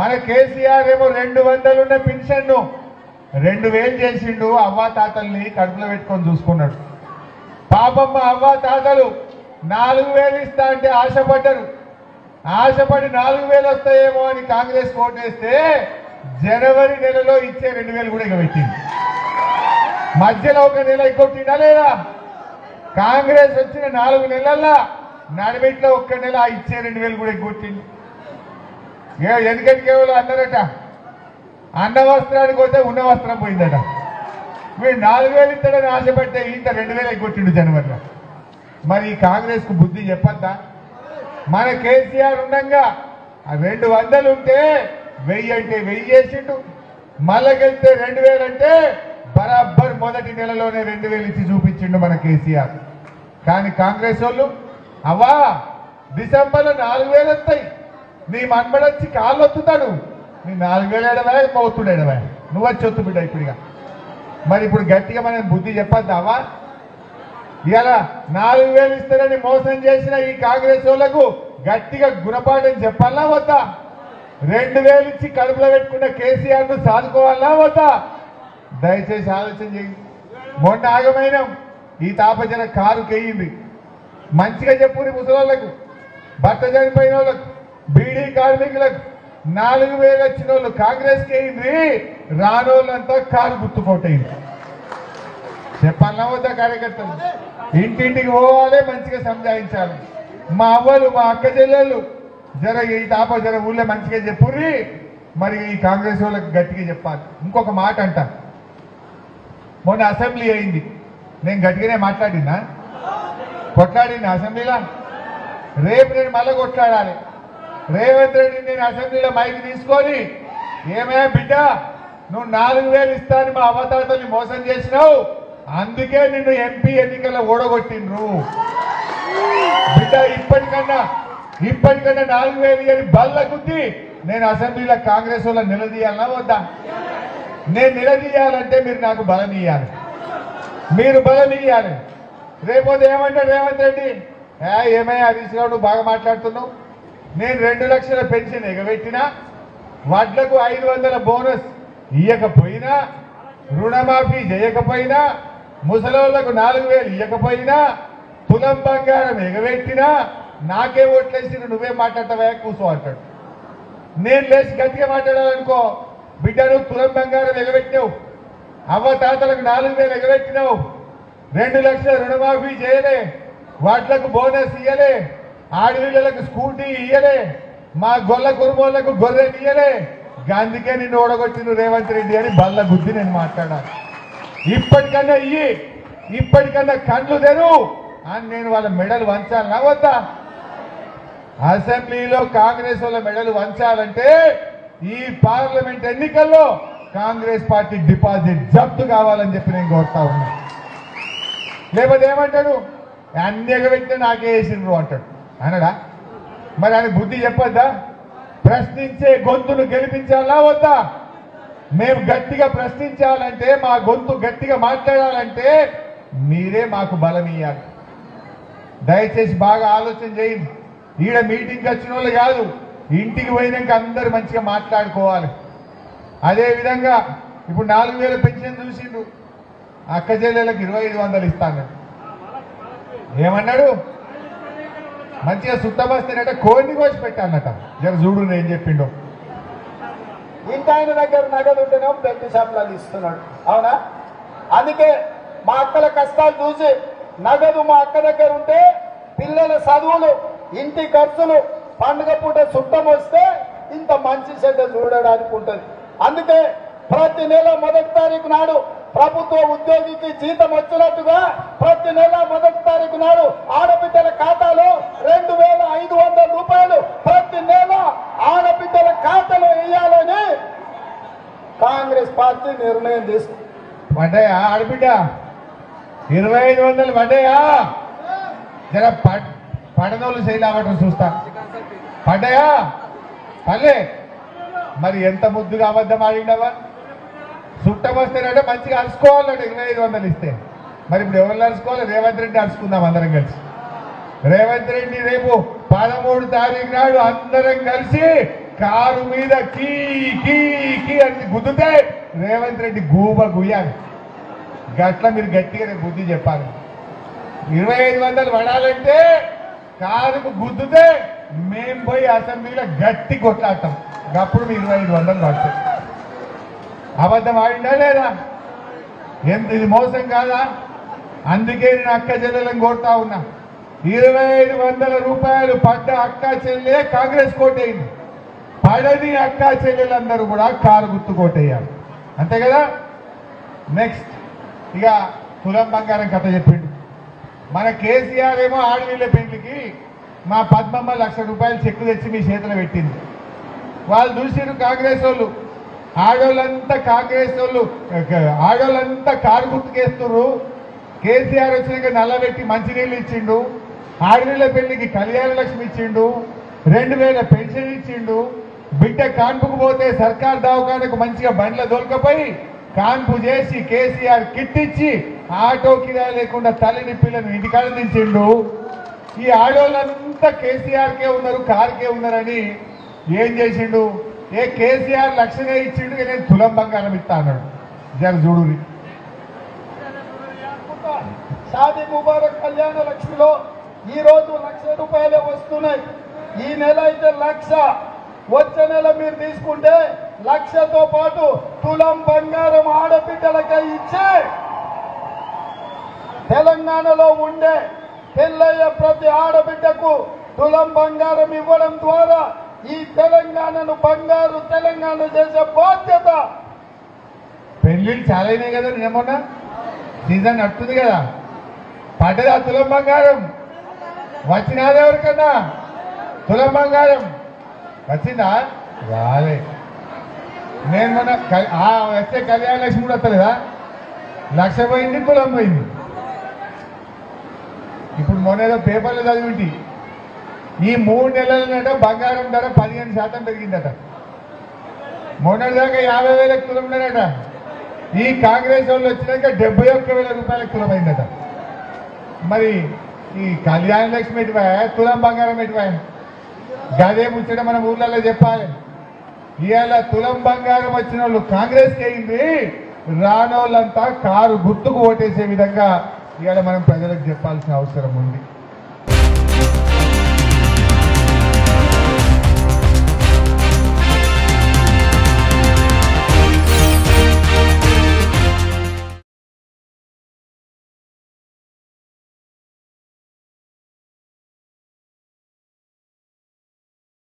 మన కేసీఆర్ ఏమో రెండు వందలున్న పెన్షన్ను రెండు వేలు చేసిండు అవ్వా తాతల్ని కడుపులో పెట్టుకొని చూసుకున్నాడు పాపమ్మ అవ్వా తాతలు నాలుగు వేలు ఇస్తా అంటే ఆశపడ్డరు ఆశపడి నాలుగు వేలు వస్తాయేమో అని కాంగ్రెస్ ఓటేస్తే జనవరి నెలలో ఇచ్చే రెండు వేలు కూడా ఇక పెట్టింది మధ్యలో ఒక నెల ఇంకొట్టిందా లేదా కాంగ్రెస్ వచ్చిన నాలుగు నెలల్లో నడిమిట్లో ఒక్క నెల ఆ ఇచ్చే రెండు వేలు కూడా ఎగ్గొట్టింది ఏ ఎందుకంటే కేవలం అన్నారట అన్న వస్త్రానికి పోతే ఉన్న వస్త్రం పోయిందట మీరు నాలుగు వేలు ఇస్తాడని ఆశపడితే ఇంత రెండు వేలు ఎగ్గొట్టిండు జనవరిలో మరి ఈ కాంగ్రెస్ కు బుద్ధి చెప్పద్దా మన కేసీఆర్ ఉండగా ఆ రెండు వందలు ఉంటే వెయ్యి అంటే వెయ్యి చేసిండు మళ్ళకెళ్తే రెండు వేలు అంటే బరాబర్ మొదటి నెలలోనే రెండు వేలు ఇచ్చి చూపించిండు మన కేసీఆర్ కానీ కాంగ్రెస్ వాళ్ళు అవ్వా డిసెంబర్లో నాలుగు వేలు వస్తాయి నీ మన్మడొచ్చి కాళ్ళు ఒత్తుతాడు నీ నాలుగు వేలు ఎడవా మౌతుడు ఎడవా నువ్వు వచ్చి ఒత్తు బిడ్డ ఇప్పుడుగా మరి ఇప్పుడు గట్టిగా మనం బుద్ధి చెప్పొద్దావా ఇలా నాలుగు వేలు ఇస్తారని మోసం చేసిన ఈ కాంగ్రెస్ వాళ్ళకు గట్టిగా గుణపాఠం చెప్పాలా వద్దా రెండు వేలు ఇచ్చి కడుపులో పెట్టుకున్న కేసీఆర్ ను సాదుకోవాలా వద్దా దయచేసి ఆలోచన చేయండి మొన్న ఆగమైన ఈ తాపజన కారు కెయ్యింది మంచిగా చెప్పు ముసలోళ్ళకు భర్త చనిపోయిన వాళ్ళకు బీడీ కార్మికులకు నాలుగు వేలు వచ్చిన వాళ్ళు కాంగ్రెస్ కెయ్యింది రానోళ్ళంతా కారు గుర్తుకోటైంది చెప్పాలా వద్దా కార్యకర్తలు ఇంటింటికి పోవాలి మంచిగా సంజాయించాలి మా అవ్వలు మా అక్క చెల్లెళ్ళు జర ఈ తాప జర ఊళ్ళో మంచిగా చెప్పుర్రి మరి ఈ కాంగ్రెస్ వాళ్ళకి గట్టిగా చెప్పాలి ఇంకొక మాట అంట మొన్న అసెంబ్లీ అయింది నేను గట్టిగానే మాట్లాడినా కొట్లాడిన అసెంబ్లీలో రేపు నేను మళ్ళీ కొట్లాడాలి రేవంత్ రెడ్డి నేను అసెంబ్లీలో మైక్ తీసుకొని ఏమయ్యా బిడ్డ నువ్వు నాలుగు వేలు ఇస్తాను మా అవతాతల్ని మోసం చేసినావు అందుకే నిన్ను ఎంపీ ఎన్నికల్లో ఓడగొట్టిండ్రు బిడ్డ ఇప్పటికన్నా ఇప్పటికన్నా నాలుగు వేలు అని బల్ల గుద్ది నేను అసెంబ్లీలో కాంగ్రెస్ వాళ్ళ నిలదీయాలన్నా వద్దా నేను నిలదీయాలంటే మీరు నాకు బలం ఇయ్యాలి మీరు బలం ఇయ్యాలి రేపోతే ఏమంటాడు రేవంత్ రెడ్డి ఏ ఏమయ్యా హరీష్ రావు నువ్వు బాగా మాట్లాడుతున్నావు నేను రెండు లక్షల పెన్షన్ ఎగబెట్టినా వడ్లకు ఐదు వందల బోనస్ ఇయ్యకపోయినా రుణమాఫీ చేయకపోయినా ముసలోళ్లకు నాలుగు వేలు ఇయ్యకపోయినా తులం బంగారం ఎగబెట్టినా నాకే ఓట్లేసి నువ్వే మాట్లాడతావా కూర్చో అంటాడు నేను లేచి గట్టిగా మాట్లాడాలనుకో బిడ్డ నువ్వు తులం బంగారం ఎగబెట్టినావు అవ్వ తాతలకు నాలుగు వేలు ఎగబెట్టినావు రెండు లక్షల రుణమాఫీ చేయలే వాట్లకు బోనస్ ఇయ్యలే ఆడపిల్లలకు స్కూటీ ఇయ్యలే మా గొల్ల కురుమోళ్లకు గొర్రె ఇయ్యలే అందుకే నిన్ను ఓడగొట్టిన రేవంత్ రెడ్డి అని బల్ల గుద్ది నేను మాట్లాడాను ఇప్పటికన్నా ఇయ్యి ఇప్పటికన్నా కండ్లు తెరు అని నేను వాళ్ళ మెడలు వంచాలనా వద్దా అసెంబ్లీలో కాంగ్రెస్ వాళ్ళ మెడలు వంచాలంటే ఈ పార్లమెంట్ ఎన్నికల్లో కాంగ్రెస్ పార్టీ డిపాజిట్ జప్తు కావాలని చెప్పి నేను కోరుతా ఉన్నా లేకపోతే ఏమంటాడు అన్ని ఎగబెట్టిన నాకే వేసిండ్రు అంటాడు అనడా మరి ఆయన బుద్ధి చెప్పొద్దా ప్రశ్నించే గొంతును గెలిపించాలా వద్దా మేము గట్టిగా ప్రశ్నించాలంటే మా గొంతు గట్టిగా మాట్లాడాలంటే మీరే మాకు బలం ఇవ్వాలి దయచేసి బాగా ఆలోచన చేయండి ఈడ మీటింగ్కి వచ్చిన వాళ్ళు కాదు ఇంటికి పోయినాక అందరు మంచిగా మాట్లాడుకోవాలి అదే విధంగా ఇప్పుడు నాలుగు వేల పెన్షన్ చూసిండు అక్క చెల్లెలకు ఇరవై ఐదు వందలు ఇస్తాను ఏమన్నాడు మంచిగా సుత్తమస్తేనట కోడిని కోసి పెట్టానట జర చూడు నేను చెప్పిండు ఇంటి ఆయన దగ్గర నగదు ఉంటేనేమో బెల్ట్ షాపులలో ఇస్తున్నాడు అవునా అందుకే మా అక్కల కష్టాలు చూసి నగదు మా అక్క దగ్గర ఉంటే పిల్లల చదువులు ఇంటి ఖర్చులు పండుగ పూట చుట్టం వస్తే ఇంత మంచి చెడ్డ చూడడానికి ఉంటుంది అందుకే ప్రతి నెల మొదటి తారీఖు నాడు ప్రభుత్వ ఉద్యోగికి జీతం వచ్చినట్టుగా ప్రతి నెల మొదటి తారీఖు నాడు ఆడబిడ్డల ఖాతాలో రెండు వేల ఐదు వందల రూపాయలు ప్రతి నెల ఆడబిడ్డల ఖాతాలో వేయాలని కాంగ్రెస్ పార్టీ నిర్ణయం తీసుకుంది పడ్డాయా ఆడబిడ్డ ఇరవై ఐదు వందలు పడ్డాయా జర పడ్ పడనోళ్ళు శైలావటం చూస్తా పడ్డాయా పల్లె మరి ఎంత ముద్దుగా అబద్ధం ఆడిండవా చుట్టం వస్తేనంటే మంచిగా అరుచుకోవాలంట ఇరవై ఐదు వందలు ఇస్తే మరి ఇప్పుడు ఎవరు అరుచుకోవాలి రేవంత్ రెడ్డి అరుచుకుందాం అందరం కలిసి రేవంత్ రెడ్డి రేపు పదమూడు తారీఖు నాడు అందరం కలిసి కారు మీద కీ కీ కీ అని గుద్దుతే రేవంత్ రెడ్డి గూబ గుయ్యాలి గట్ల మీరు గట్టిగానే బుద్ధి చెప్పాలి ఇరవై ఐదు వందలు పడాలంటే కారుకు గుద్దుతే మేం పోయి అసెంబ్లీలో గట్టి కొట్లాడతాం అప్పుడు మీ ఇరవై ఐదు వందలు పడతాయి అబద్ధం ఆడిందా లేదా ఎంత ఇది మోసం కాదా అందుకే నేను అక్క చెల్లెలను కోరుతా ఉన్నా ఇరవై ఐదు వందల రూపాయలు పడ్డ అక్క చెల్లె కాంగ్రెస్ కోటేయండి పడని అక్క చెల్లెలందరూ కూడా కారు గుర్తు కోటేయాలి అంతే కదా నెక్స్ట్ ఇక తులం బంగారం కథ చెప్పిండు మన కేసీఆర్ ఏమో ఆడవీళ్ళ పెండ్లికి మా పద్మమ్మ లక్ష రూపాయలు చెక్కు తెచ్చి మీ చేతిలో పెట్టింది వాళ్ళు చూసిరు కాంగ్రెస్ వాళ్ళు ఆడోళ్ళంతా కాంగ్రెస్ వాళ్ళు ఆడోళ్ళంతా కారు గుర్తుకేస్తున్నారు కేసీఆర్ వచ్చినాక నల్లబెట్టి మంచినీళ్ళు ఇచ్చిండు ఆడనీళ్ళ పెళ్లికి కళ్యాణ లక్ష్మి ఇచ్చిండు రెండు వేల పెన్షన్ ఇచ్చిండు బిడ్డ కాన్పుకు పోతే సర్కార్ దవాఖానకు మంచిగా బండ్ల దొరకపోయి కాన్పు చేసి కేసీఆర్ కిట్ ఇచ్చి ఆటో కిరాయి లేకుండా తల్లిని పిల్లను ఇంటికాడ దించిండు ఈ ఆడోళ్ళంతా కేసీఆర్ కే ఉన్నారు కారుకే ఉన్నారని ఏం చేసిండు ఏ కేసీఆర్ లక్షనే ఇచ్చిండు ఇక నేను తులం బంగారం ఇస్తా అన్నాడు జర చూడురి షాదీ ముబారక్ కళ్యాణ లక్ష్మిలో ఈ రోజు లక్ష రూపాయలే వస్తున్నాయి ఈ నెల అయితే లక్ష వచ్చే నెల మీరు తీసుకుంటే లక్షతో పాటు తులం బంగారం ఆడబిడ్డలకే ఇచ్చే తెలంగాణలో ఉండే పెళ్ళయ్య ప్రతి ఆడబిడ్డకు తులం బంగారం ఇవ్వడం ద్వారా ఈ తెలంగాణను బంగారు తెలంగాణ చేసే బాధ్యత పెళ్లిళ్ళు చాలా అయినాయి కదా నిన్నమొన్న సీజన్ నడుతుంది కదా పడ్డదా తులం బంగారం వచ్చినాది ఎవరికన్నా తులం బంగారం వచ్చిందా రాలే నేను మొన్న క- ఆ వస్తే కళ్యాణ లక్ష్మి కూడా వస్తలేదా లక్ష పోయింది తులం పోయింది ఇప్పుడు మొన్న ఏదో పేపర్లో చదివింటి ఈ మూడు నెలలనట బంగారం ధర పదిహేను శాతం పెరిగిందట మొన్నటిదాకా యాభై వేలకు తులం ఉండేనట ఈ కాంగ్రెస్ వాళ్ళు వచ్చినాక డెబ్బై ఒక్క వేల రూపాయలకు తులమైందట మరి ఈ కళ్యాణ లక్ష్మి ఎటువా తులం బంగారం ఎటువా గదే ముచ్చట మన ఊర్లలో చెప్పాలి ఇవాళ తులం బంగారం వచ్చిన వాళ్ళు కాంగ్రెస్కి అయింది రానోళ్ళంతా కారు గుర్తుకు ఓటేసే విధంగా ఇవాళ మనం ప్రజలకు చెప్పాల్సిన అవసరం ఉంది